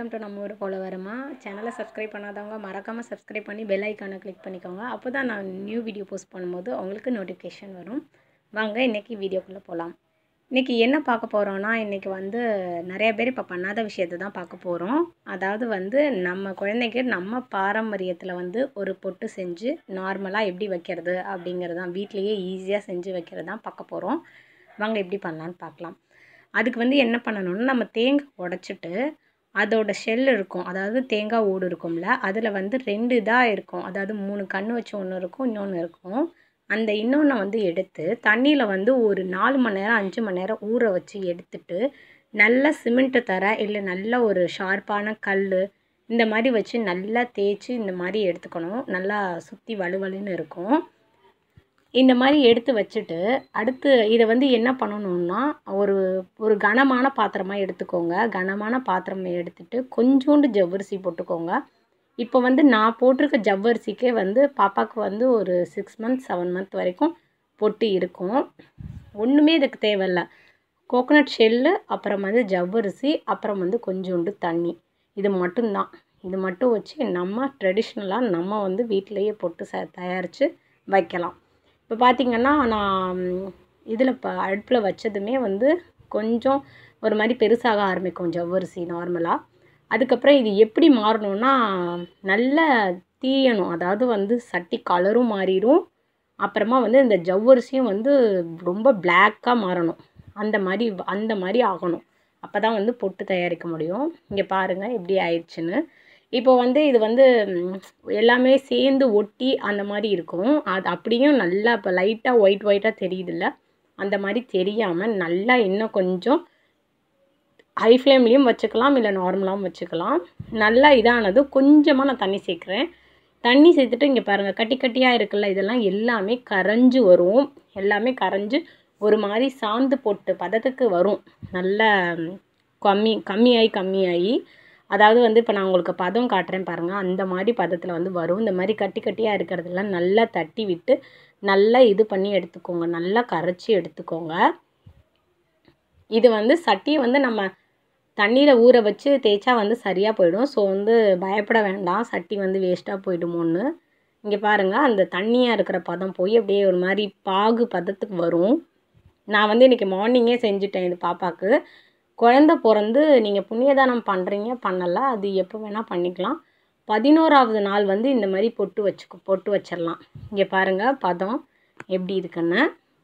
welcome to நம்ம ஊர் போல வரமா சேனலை சப்ஸ்கிரைப் பண்ணாதவங்க மறக்காமல் சப்ஸ்கிரைப் பண்ணி பெல் ஐக்கானை கிளிக் பண்ணிக்கோங்க அப்போ தான் நான் நியூ வீடியோ போஸ்ட் பண்ணும்போது உங்களுக்கு நோட்டிஃபிகேஷன் வரும் வாங்க இன்றைக்கி வீடியோக்குள்ளே போகலாம் இன்றைக்கி என்ன பார்க்க போகிறோன்னா இன்றைக்கி வந்து நிறைய பேர் இப்போ பண்ணாத விஷயத்தை தான் பார்க்க போகிறோம் அதாவது வந்து நம்ம குழந்தைக்கு நம்ம பாரம்பரியத்தில் வந்து ஒரு பொட்டு செஞ்சு நார்மலாக எப்படி வைக்கிறது அப்படிங்கிறது தான் வீட்லேயே ஈஸியாக செஞ்சு வைக்கிறது தான் பார்க்க போகிறோம் வாங்க எப்படி பண்ணலான்னு பார்க்கலாம் அதுக்கு வந்து என்ன பண்ணணும்னா நம்ம தேங்காய் உடச்சிட்டு அதோட ஷெல் இருக்கும் அதாவது தேங்காய் ஓடு இருக்கும்ல அதில் வந்து ரெண்டு இதாக இருக்கும் அதாவது மூணு கண் வச்சு ஒன்று இருக்கும் இன்னொன்று இருக்கும் அந்த இன்னொன்று வந்து எடுத்து தண்ணியில் வந்து ஒரு நாலு மணி நேரம் அஞ்சு மணி நேரம் ஊற வச்சு எடுத்துட்டு நல்ல சிமெண்ட்டு தர இல்லை நல்ல ஒரு ஷார்ப்பான கல் இந்த மாதிரி வச்சு நல்லா தேய்ச்சி இந்த மாதிரி எடுத்துக்கணும் நல்லா சுற்றி வலுவலுன்னு இருக்கும் இந்த மாதிரி எடுத்து வச்சுட்டு அடுத்து இதை வந்து என்ன பண்ணணும்னா ஒரு ஒரு கனமான பாத்திரமாக எடுத்துக்கோங்க கனமான பாத்திரம் எடுத்துட்டு கொஞ்சோண்டு ஜவ்வரிசி போட்டுக்கோங்க இப்போ வந்து நான் போட்டிருக்க ஜவ்வரிசிக்கே வந்து பாப்பாவுக்கு வந்து ஒரு சிக்ஸ் மந்த் செவன் மந்த் வரைக்கும் பொட்டு இருக்கும் ஒன்றுமே இதுக்கு தேவையில்ல கோகனட் ஷெல்லு அப்புறம் வந்து ஜவ்வரிசி அப்புறம் வந்து கொஞ்சோண்டு தண்ணி இது மட்டும்தான் இது மட்டும் வச்சு நம்ம ட்ரெடிஷ்னலாக நம்ம வந்து வீட்டிலையே பொட்டு ச தயாரித்து வைக்கலாம் இப்போ பார்த்திங்கன்னா நான் இதில் இப்போ அடுப்பில் வச்சதுமே வந்து கொஞ்சம் ஒரு மாதிரி பெருசாக ஆரம்பிக்கும் ஜவ்வரிசி நார்மலாக அதுக்கப்புறம் இது எப்படி மாறணும்னா நல்ல தீயணும் அதாவது வந்து சட்டி கலரும் மாறிடும் அப்புறமா வந்து இந்த ஜவ்வரிசியும் வந்து ரொம்ப பிளாக்காக மாறணும் அந்த மாதிரி அந்த மாதிரி ஆகணும் அப்போ தான் வந்து பொட்டு தயாரிக்க முடியும் இங்கே பாருங்கள் எப்படி ஆயிடுச்சுன்னு இப்போ வந்து இது வந்து எல்லாமே சேர்ந்து ஒட்டி அந்த மாதிரி இருக்கும் அது அப்படியும் நல்லா இப்போ லைட்டாக ஒயிட் ஒயிட்டாக தெரியுதுல்ல அந்த மாதிரி தெரியாமல் நல்லா இன்னும் கொஞ்சம் ஹை ஃப்ளேம்லேயும் வச்சுக்கலாம் இல்லை நார்மலாகவும் வச்சுக்கலாம் நல்லா இதானது கொஞ்சமாக நான் தண்ணி சேர்க்குறேன் தண்ணி சேர்த்துட்டு இங்கே பாருங்கள் கட்டி கட்டியாக இருக்குல்ல இதெல்லாம் எல்லாமே கரைஞ்சி வரும் எல்லாமே கரைஞ்சி ஒரு மாதிரி சாந்து போட்டு பதத்துக்கு வரும் நல்லா கம்மி கம்மியாகி கம்மியாகி அதாவது வந்து இப்போ நான் உங்களுக்கு பதம் காட்டுறேன் பாருங்கள் அந்த மாதிரி பதத்தில் வந்து வரும் இந்த மாதிரி கட்டி கட்டியாக இருக்கிறதெல்லாம் நல்லா தட்டி விட்டு நல்லா இது பண்ணி எடுத்துக்கோங்க நல்லா கரைச்சி எடுத்துக்கோங்க இது வந்து சட்டியை வந்து நம்ம தண்ணியில் ஊற வச்சு தேய்ச்சா வந்து சரியாக போயிடும் ஸோ வந்து பயப்பட வேண்டாம் சட்டி வந்து வேஸ்ட்டாக போயிடுமோன்னு இங்கே பாருங்கள் அந்த தண்ணியாக இருக்கிற பதம் போய் அப்படியே ஒரு மாதிரி பாகு பதத்துக்கு வரும் நான் வந்து இன்றைக்கி மார்னிங்கே செஞ்சுட்டேன் இது பாப்பாவுக்கு குழந்த பிறந்து நீங்கள் புண்ணியதானம் பண்ணுறீங்க பண்ணலை அது எப்போ வேணால் பண்ணிக்கலாம் பதினோராவது நாள் வந்து இந்த மாதிரி பொட்டு வச்சு பொட்டு வச்சிடலாம் இங்கே பாருங்கள் பதம் எப்படி இருக்குன்னு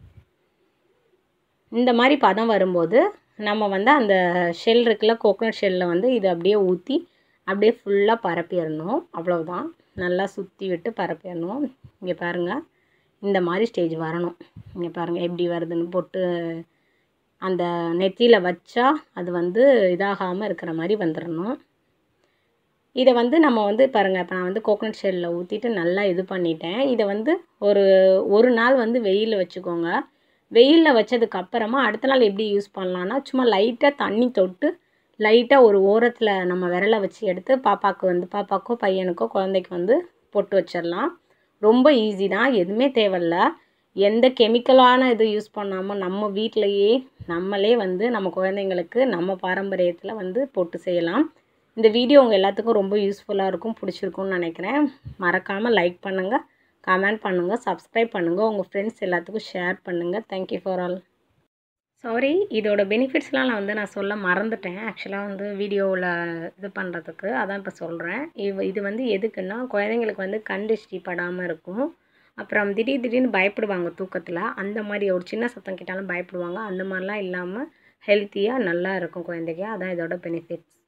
இந்த மாதிரி பதம் வரும்போது நம்ம வந்து அந்த ஷெல் இருக்குல்ல கோகனட் ஷெல்லில் வந்து இது அப்படியே ஊற்றி அப்படியே ஃபுல்லாக பரப்பிடணும் அவ்வளோதான் நல்லா சுற்றி விட்டு பரப்பிடணும் இங்கே பாருங்கள் இந்த மாதிரி ஸ்டேஜ் வரணும் இங்கே பாருங்கள் எப்படி வருதுன்னு போட்டு அந்த நெத்தியில் வச்சா அது வந்து இதாகாமல் இருக்கிற மாதிரி வந்துடணும் இதை வந்து நம்ம வந்து பாருங்கள் இப்போ நான் வந்து கோகனட் ஷெல்லில் ஊற்றிட்டு நல்லா இது பண்ணிட்டேன் இதை வந்து ஒரு ஒரு நாள் வந்து வெயிலில் வச்சுக்கோங்க வெயிலில் வச்சதுக்கு அப்புறமா அடுத்த நாள் எப்படி யூஸ் பண்ணலான்னா சும்மா லைட்டாக தண்ணி தொட்டு லைட்டாக ஒரு ஓரத்தில் நம்ம விரலை வச்சு எடுத்து பாப்பாவுக்கு வந்து பாப்பாக்கோ பையனுக்கோ குழந்தைக்கு வந்து பொட்டு வச்சிடலாம் ரொம்ப ஈஸி தான் எதுவுமே தேவையில்ல எந்த கெமிக்கலான இது யூஸ் பண்ணாமல் நம்ம வீட்டிலையே நம்மளே வந்து நம்ம குழந்தைங்களுக்கு நம்ம பாரம்பரியத்தில் வந்து பொட்டு செய்யலாம் இந்த வீடியோ உங்கள் எல்லாத்துக்கும் ரொம்ப யூஸ்ஃபுல்லாக இருக்கும் பிடிச்சிருக்கும்னு நினைக்கிறேன் மறக்காமல் லைக் பண்ணுங்கள் கமெண்ட் பண்ணுங்கள் சப்ஸ்கிரைப் பண்ணுங்கள் உங்கள் ஃப்ரெண்ட்ஸ் எல்லாத்துக்கும் ஷேர் பண்ணுங்கள் தேங்க்யூ ஃபார் ஆல் சாரி இதோட பெனிஃபிட்ஸ்லாம் நான் வந்து நான் சொல்ல மறந்துட்டேன் ஆக்சுவலாக வந்து வீடியோவில் இது பண்ணுறதுக்கு அதான் இப்போ சொல்கிறேன் இவ் இது வந்து எதுக்குன்னா குழந்தைங்களுக்கு வந்து கண் திருஷ்டி படாமல் இருக்கும் அப்புறம் திடீர் திடீர்னு பயப்படுவாங்க தூக்கத்தில் அந்த மாதிரி ஒரு சின்ன சத்தம் கேட்டாலும் பயப்படுவாங்க அந்த மாதிரிலாம் இல்லாமல் ஹெல்த்தியாக நல்லா இருக்கும் குழந்தைங்க அதான் இதோட பெனிஃபிட்ஸ்